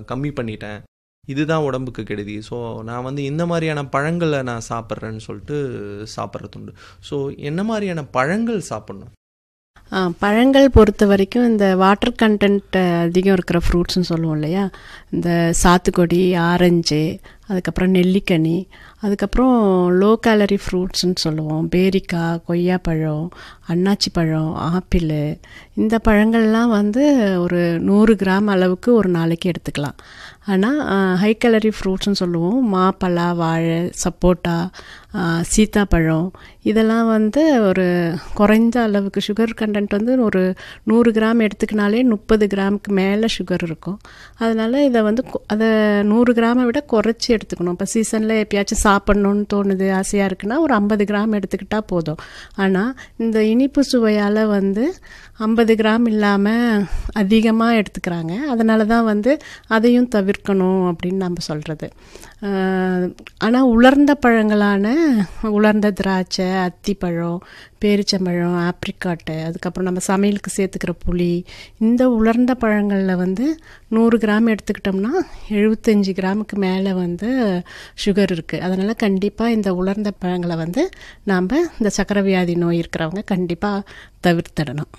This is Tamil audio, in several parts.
கம்மி பண்ணிட்டேன் இதுதான் உடம்புக்கு கெடுதி ஸோ நான் வந்து இந்த மாதிரியான பழங்களை நான் சாப்பிட்றேன்னு சொல்லிட்டு சாப்பிட்றது உண்டு ஸோ என்ன மாதிரியான பழங்கள் சாப்பிட்ணும் ஆ, பழங்கள் பொறுத்த வரைக்கும் இந்த வாட்டர் கண்டென்ட் அதிகம் இருக்கிற ஃப்ரூட்ஸ்னு சொல்லுவோம் இல்லையா இந்த சாத்துக்குடி ஆரஞ்சு அதுக்கப்புறம் நெல்லிக்கனி அதுக்கப்புறம் லோ கேலரி ஃப்ரூட்ஸ்னு சொல்லுவோம் பேரிக்காய் கொய்யாப்பழம் அன்னாச்சி பழம் ஆப்பிள் இந்த பழங்கள்லாம் வந்து ஒரு நூறு கிராம் அளவுக்கு ஒரு நாளைக்கு எடுத்துக்கலாம் ஆனால் ஹை கேலரி ஃப்ரூட்ஸ்னு சொல்லுவோம் மாப்பழா வாழை சப்போட்டா ஆ, சீத்தாப்பழம் இதெல்லாம் வந்து ஒரு குறைந்த அளவுக்கு சுகர் கண்டென்ட் வந்து ஒரு நூறு கிராம் எடுத்துக்கினாலே முப்பது கிராமுக்கு மேலே சுகர் இருக்கும் அதனால் இதை வந்து கொ- அதை நூறு கிராமை விட குறைச்சி எடுத்துக்கணும் இப்போ சீசனில் எப்பயாச்சும் சாப்பிட்ணுன்னு தோணுது ஆசையாக இருக்குன்னா ஒரு ஐம்பது கிராம் எடுத்துக்கிட்டால் போதும் ஆனால் இந்த இனிப்பு சுவையால் வந்து ஐம்பது கிராம் இல்லாமல் அதிகமாக எடுத்துக்கிறாங்க அதனால தான் வந்து அதையும் தவிர்க்கணும் அப்படின்னு நம்ம சொல்கிறது ஆனால் உலர்ந்த பழங்களான உலர்ந்த திராட்சை அத்திப்பழம் பேரிச்சம்பழம் ஆப்ரிக்காட்டு அதுக்கப்புறம் நம்ம சமையலுக்கு சேர்த்துக்கிற புளி இந்த உலர்ந்த பழங்களில் வந்து நூறு கிராம் எடுத்துக்கிட்டோம்னா எழுபத்தஞ்சி கிராமுக்கு மேலே வந்து சுகர் இருக்குது அதனால் கண்டிப்பாக இந்த உலர்ந்த பழங்களை வந்து நாம் இந்த சக்கரை வியாதி நோய் இருக்கிறவங்க கண்டிப்பாக தவிர்த்திடணும்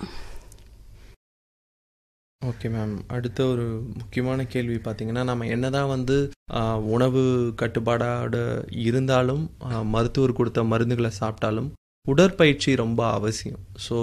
ஓகே மேம் அடுத்த ஒரு முக்கியமான கேள்வி பார்த்தீங்கன்னா நம்ம என்னதான் வந்து ஆஹ், உணவு கட்டுப்பாடோட இருந்தாலும் ஆஹ், மருத்துவர் கொடுத்த மருந்துகளை சாப்பிட்டாலும் உடற்பயிற்சி ரொம்ப அவசியம் ஸோ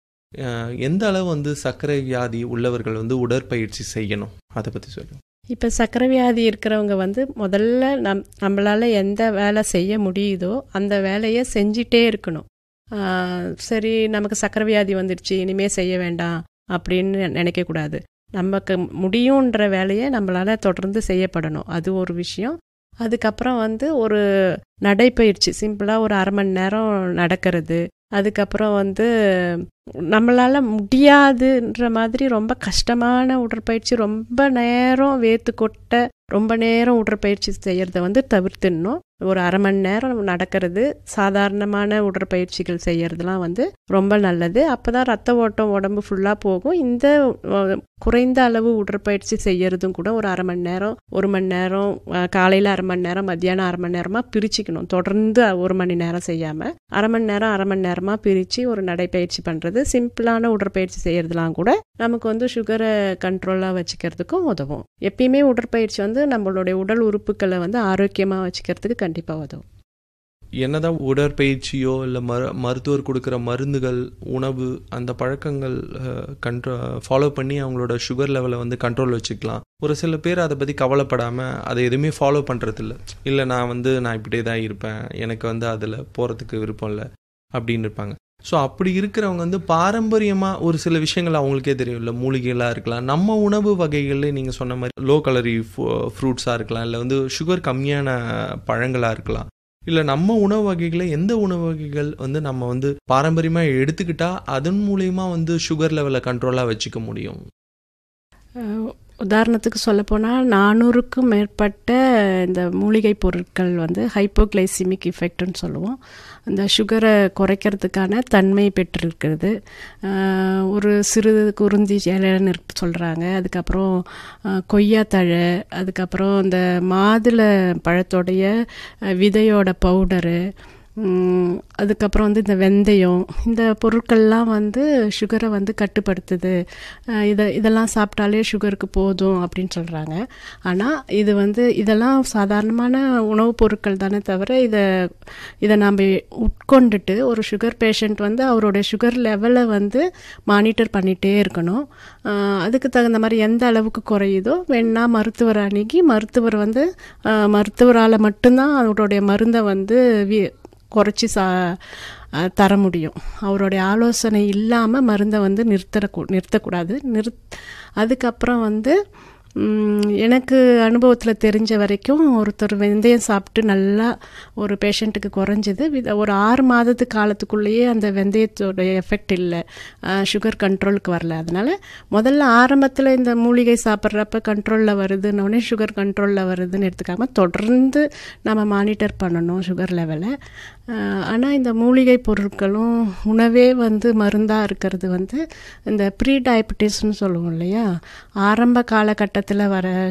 எந்த அளவு வந்து சர்க்கரை வியாதி உள்ளவர்கள் வந்து உடற்பயிற்சி செய்யணும் அதை பற்றி சொல்லுங்க இப்போ சக்கரை வியாதி இருக்கிறவங்க வந்து முதல்ல நம் நம்மளால் எந்த வேலை செய்ய முடியுதோ அந்த வேலையை செஞ்சிட்டே இருக்கணும் ஆஹ் சரி நமக்கு சக்கரை வியாதி வந்துடுச்சு இனிமே செய்ய வேண்டாம் அப்படின்னு நினைக்கக்கூடாது நமக்கு முடியுன்ற வேலையை நம்மளால் தொடர்ந்து செய்யப்படணும் அது ஒரு விஷயம் அதுக்கப்புறம் வந்து ஒரு நடைப்பயிற்சி சிம்பிளாக ஒரு அரை மணி நேரம் நடக்கிறது அதுக்கப்புறம் வந்து நம்மளால் முடியாதுன்ற மாதிரி ரொம்ப கஷ்டமான உடற்பயிற்சி ரொம்ப நேரம் வேத்து கொட்ட ரொம்ப நேரம் உடற்பயிற்சி செய்யறத வந்து தவிர்த்துடணும் ஒரு அரை மணி நேரம் நடக்கிறது சாதாரணமான உடற்பயிற்சிகள் செய்யறதுலாம் வந்து ரொம்ப நல்லது அப்பதான் ரத்த ஓட்டம் உடம்பு ஃபுல்லாக போகும் இந்த அஹ், குறைந்த அளவு உடற்பயிற்சி செய்யறதும் கூட ஒரு அரை மணி நேரம் ஒரு மணி நேரம் அஹ், காலையில அரை மணி நேரம் மத்தியானம் அரை மணி நேரமா பிரிச்சுக்கணும் தொடர்ந்து ஒரு மணி நேரம் செய்யாம அரை மணி நேரம் அரை மணி நேரமா பிரிச்சு ஒரு நடைப்பயிற்சி பண்றது சிம்பிளான உடற்பயிற்சி செய்யறதுலாம் கூட நமக்கு வந்து சுகரை கண்ட்ரோலாக வச்சுக்கிறதுக்கும் உதவும் எப்பயுமே உடற்பயிற்சி வந்து நம்மளுடைய உடல் உறுப்புகளை வந்து ஆரோக்கியமாக வச்சுக்கிறதுக்கு கண்டிப்பாக உதவும் என்னதான் உடற்பயிற்சியோ இல்லை மரு மருத்துவர் கொடுக்குற மருந்துகள் உணவு அந்த பழக்கங்கள் கண்ட்ரோ ஃபாலோ பண்ணி அவங்களோட சுகர் லெவலை வந்து கண்ட்ரோல் வச்சுக்கலாம் ஒரு சில பேர் அதை பற்றி கவலைப்படாமல் அதை எதுவுமே ஃபாலோ பண்ணுறதில்ல இல்லை நான் வந்து நான் இப்படியே தான் இருப்பேன் எனக்கு வந்து அதில் போகிறதுக்கு விருப்பம் இல்லை அப்படின்னு இருப்பாங்க ஸோ அப்படி இருக்கிறவங்க வந்து பாரம்பரியமாக ஒரு சில விஷயங்கள் அவங்களுக்கே தெரியும் இல்லை மூலிகைகளாக இருக்கலாம் நம்ம உணவு வகைகளில் நீங்கள் சொன்ன மாதிரி லோ கலரி ஃப்ரூட்ஸாக இருக்கலாம் இல்லை வந்து சுகர் கம்மியான பழங்களாக இருக்கலாம் இல்லை நம்ம உணவு வகைகளை எந்த உணவு வகைகள் வந்து நம்ம வந்து பாரம்பரியமாக எடுத்துக்கிட்டா அதன் மூலியமா வந்து சுகர் லெவலை கண்ட்ரோலாக வச்சுக்க முடியும் அஹ் உதாரணத்துக்கு சொல்லப்போனால் நானூறுக்கும் மேற்பட்ட இந்த மூலிகை பொருட்கள் வந்து ஹைப்போகிளைசிமிக் இஃபெக்ட்னு சொல்லுவோம் அந்த சுகரை குறைக்கிறதுக்கான தன்மை பெற்றிருக்கிறது அஹ் ஒரு சிறு குருந்தி இலைன்னு சொல்கிறாங்க அதுக்கப்புறம் அஹ் கொய்யாத்தழை அதுக்கப்புறம் இந்த மாதுளை பழத்தோடைய அஹ் விதையோட பவுடரு ம், அதுக்கப்புறம் வந்து இந்த வெந்தயம் இந்த பொருட்கள்லாம் வந்து சுகரை வந்து கட்டுப்படுத்துது அஹ் இதை இதெல்லாம் சாப்பிட்டாலே சுகருக்கு போதும் அப்படின்னு சொல்கிறாங்க ஆனால் இது வந்து இதெல்லாம் சாதாரணமான உணவுப் பொருட்கள் தானே தவிர இதை இதை நாம் உட்கொண்டுட்டு ஒரு சுகர் பேஷண்ட் வந்து அவரோட சுகர் லெவலை வந்து மானிட்டர் பண்ணிகிட்டே இருக்கணும் அஹ் அதுக்கு தகுந்த மாதிரி எந்த அளவுக்கு குறையுதோ வேணா மருத்துவர் அணுகி மருத்துவர் வந்து அஹ் மருத்துவரால் மட்டும்தான் அவருடைய மருந்தை வந்து வி குறைச்சி சா அஹ் தர முடியும் அவருடைய ஆலோசனை இல்லாமல் மருந்தை வந்து நிறுத்தக்கூ நிறுத்தக்கூடாது நிறுத் அதுக்கப்புறம் வந்து ம், எனக்கு அனுபவத்தில் தெரிஞ்ச வரைக்கும் ஒருத்தர் வெந்தயம் சாப்பிட்டு நல்லா ஒரு பேஷண்ட்டுக்கு குறைஞ்சது வித- ஒரு ஆறு மாதத்து காலத்துக்குள்ளேயே அந்த வெந்தயத்தோட எஃபெக்ட் இல்லை சுகர் கண்ட்ரோலுக்கு வரல அதனால் முதல்ல ஆரம்பத்தில் இந்த மூலிகை சாப்பிட்றப்ப கண்ட்ரோலில் வருதுன்னொடனே சுகர் கண்ட்ரோலில் வருதுன்னு எடுத்துக்காம தொடர்ந்து நம்ம மானிட்டர் பண்ணணும் சுகர் லெவலை ஆனால் இந்த மூலிகை பொருட்களும் உணவே வந்து மருந்தாக இருக்கிறது வந்து இந்த ப்ரீ டயபிட்டிஸ்னு சொல்லுவோம் இல்லையா ஆரம்ப காலகட்டத்தில் வர